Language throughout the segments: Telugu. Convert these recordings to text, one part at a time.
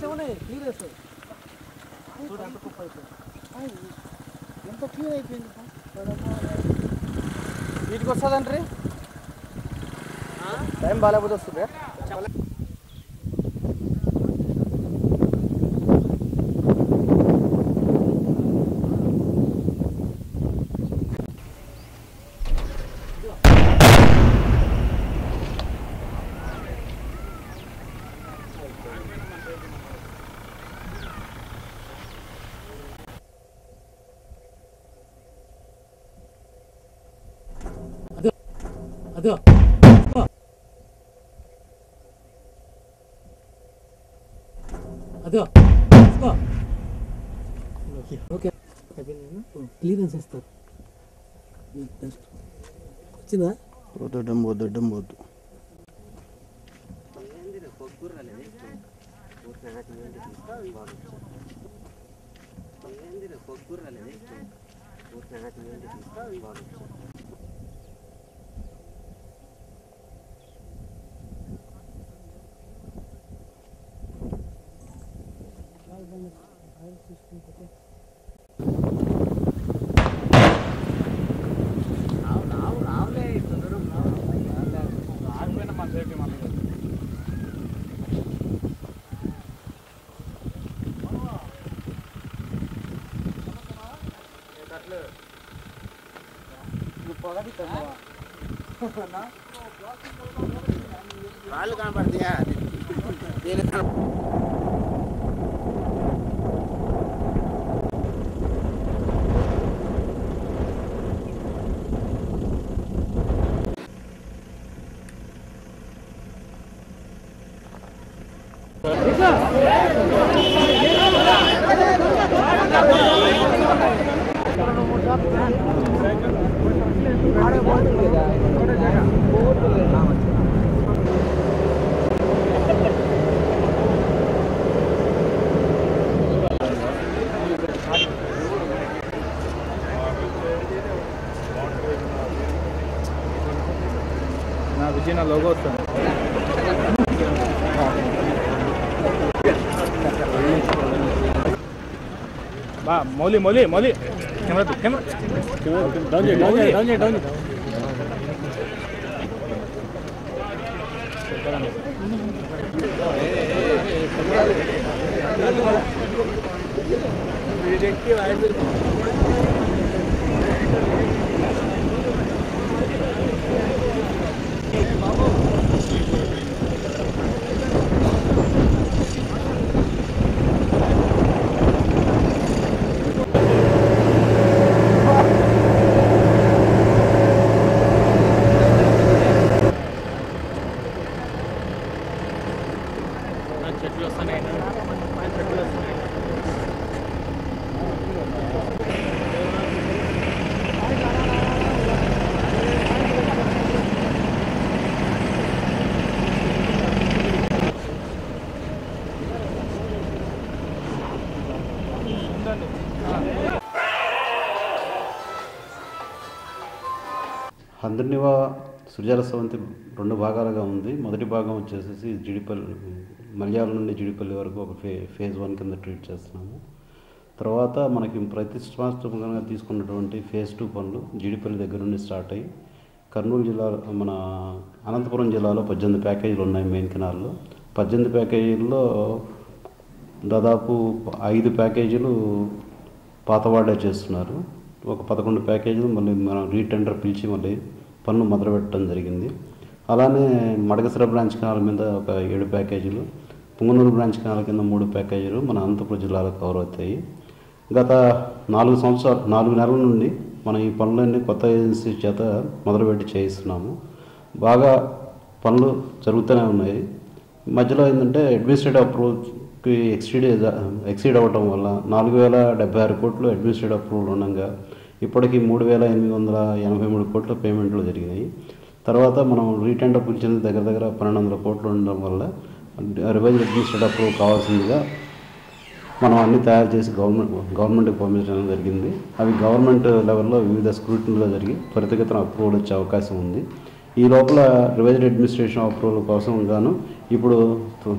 ఉన్నాయి క్లియరెన్స్ చూడు ఎంత కుప్ప అయిపోయింది ఎంత క్లియర్ అయిపోయింది వీటికి వస్తుందంటారు టైం బాగాలేకపోతే వస్తుంది అదో అదో ఓకే ఓకే క్లియరెన్స్ ఇస్తారు వచ్చిందా దొడ్డం పోదు దొడ్డం పోదు వాళ్ళు కనపడతాయా దీని కనప నా విజయ్ నా లోగో వస్తుంది బా మౌలి మౌలి మౌలి కెమెరా తీ, కెమెరా డౌన్ చేయి డౌన్ చేయి డౌన్ చేయి డౌన్ చేయి చెట్లు వస్తున్నాయి చెట్లు వస్తున్నాయి హంద్రనివా సృజాల సవంతి రెండు భాగాలుగా ఉంది మొదటి భాగం వచ్చేసి జిడిపల్లి మలయాళం నుండి జిడిపల్లి వరకు ఒక ఫే ఫేజ్ వన్ కింద ట్రీట్ చేస్తున్నాము తర్వాత మనకి ప్రతిష్టాత్మకంగా తీసుకున్నటువంటి ఫేజ్ టూ పనులు జిడిపల్లి దగ్గర నుండి స్టార్ట్ అయ్యి కర్నూలు జిల్లా మన అనంతపురం జిల్లాలో పద్దెనిమిది ప్యాకేజీలు ఉన్నాయి మెయిన్ కెనాల్లో పద్దెనిమిది ప్యాకేజీల్లో దాదాపు ఐదు ప్యాకేజీలు పాతవాడే చేస్తున్నారు ఒక పదకొండు ప్యాకేజీలు మళ్ళీ మనం రీటెండర్ పిలిచి మళ్ళీ పన్ను మొదలుపెట్టడం జరిగింది అలానే మడగసిర బ్రాంచ్ కెనాల్ మీద ఒక ఏడు ప్యాకేజీలు పుంగనూరు బ్రాంచ్ కెనాల్ కింద మూడు ప్యాకేజీలు మన అనంతపురం జిల్లాలో కవర్ అవుతాయి గత నాలుగు సంవత్సరాలు నాలుగు నెలల నుండి మనం ఈ పనులన్నీ కొత్త ఏజెన్సీ చేత మొదలుపెట్టి చేయిస్తున్నాము బాగా పనులు జరుగుతూనే ఉన్నాయి మధ్యలో ఏంటంటే అడ్మినిస్ట్రేటివ్ అప్రూవల్కి ఎక్సీడ్ ఎక్సీడ్ అవ్వటం వల్ల నాలుగు వేల డెబ్బై ఆరు కోట్లు అడ్మినిస్ట్రేటివ్ అప్రూవల్ ఉండగా ఇప్పటికి మూడు వేల ఎనిమిది వందల ఎనభై మూడు కోట్ల పేమెంట్లు జరిగినాయి తర్వాత మనం రీటెండర్ పిలిచింది దగ్గర దగ్గర పన్నెండు వందల కోట్లు ఉండడం వల్ల రివైజ్ అడ్మినిస్ట్రేటివ్ అప్రూవల్ కావాల్సిందిగా మనం అన్ని తయారు చేసి గవర్నమెంట్ గవర్నమెంట్కి పంపించడం జరిగింది అవి గవర్నమెంట్ లెవెల్లో వివిధ స్క్రూటినీలో జరిగి త్వరితగతిన అప్రూవల్ వచ్చే అవకాశం ఉంది ఈ లోపల రివైజ్డ్ అడ్మినిస్ట్రేషన్ అప్రూవల్ కోసం గాను ఇప్పుడు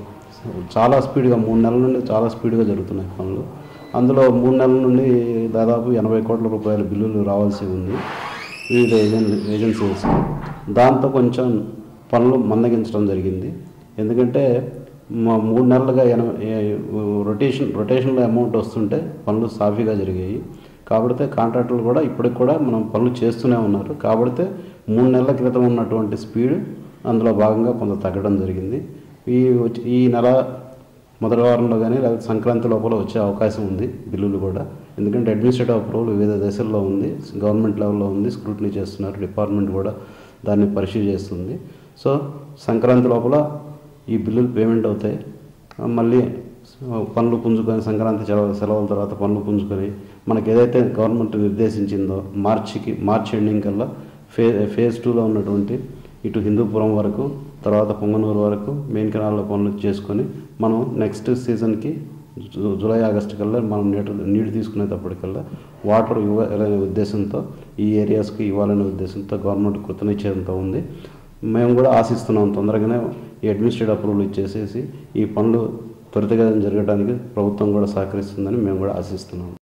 చాలా స్పీడ్గా మూడు నెలల నుండి చాలా స్పీడ్గా జరుగుతున్నాయి పనులు అందులో మూడు నెలల నుండి దాదాపు ఎనభై కోట్ల రూపాయల బిల్లులు రావాల్సి ఉంది వివిధ ఏజెన్ ఏజెన్సీస్ దాంతో కొంచెం పనులు మందగించడం జరిగింది ఎందుకంటే మా మూడు నెలలుగా ఎనభై రొటేషన్ రొటేషన్లో అమౌంట్ వస్తుంటే పనులు సాఫీగా జరిగాయి కాబట్టి కాంట్రాక్టులు కూడా ఇప్పటికి కూడా మనం పనులు చేస్తూనే ఉన్నారు కాబట్టి మూడు నెలల క్రితం ఉన్నటువంటి స్పీడ్ అందులో భాగంగా కొంత తగ్గడం జరిగింది ఈ వచ్చి- ఈ నెల మొదటి వారంలో కానీ లేకపోతే సంక్రాంతి లోపల వచ్చే అవకాశం ఉంది బిల్లులు కూడా ఎందుకంటే అడ్మినిస్ట్రేటివ్ అప్రూవల్ వివిధ దశల్లో ఉంది గవర్నమెంట్ లెవెల్లో ఉంది స్క్రూటినీ చేస్తున్నారు డిపార్ట్మెంట్ కూడా దాన్ని పరిశీలి చేస్తుంది సో సంక్రాంతి లోపల ఈ బిల్లులు పేమెంట్ అవుతాయి ఆ, మళ్ళీ పనులు పుంజుకొని సంక్రాంతి సెలవు సెలవుల తర్వాత పనులు పుంజుకొని మనకి ఏదైతే గవర్నమెంట్ నిర్దేశించిందో మార్చికి మార్చి ఎండింగ్ కల్లా ఫే ఫేజ్ టూలో ఉన్నటువంటి ఇటు హిందూపురం వరకు తర్వాత పొంగనూరు వరకు మెయిన్ కెనాల్లో పనులు చేసుకొని మనం నెక్స్ట్ సీజన్కి జు- జూలై ఆగస్టు కల్లా మనం నీటి నీరు తీసుకునేటప్పటికల్లా వాటర్ ఇవ్వాలనే ఉద్దేశంతో ఈ ఏరియాస్కి ఇవ్వాలనే ఉద్దేశంతో గవర్నమెంట్ కృతనిశ్చయంతో ఉంది మేము కూడా ఆశిస్తున్నాం తొందరగానే ఈ అడ్మినిస్ట్రేటివ్ అప్రూవల్ ఇచ్చేసేసి ఈ పనులు త్వరితగతిన జరగడానికి ప్రభుత్వం కూడా సహకరిస్తుందని మేము కూడా ఆశిస్తున్నాం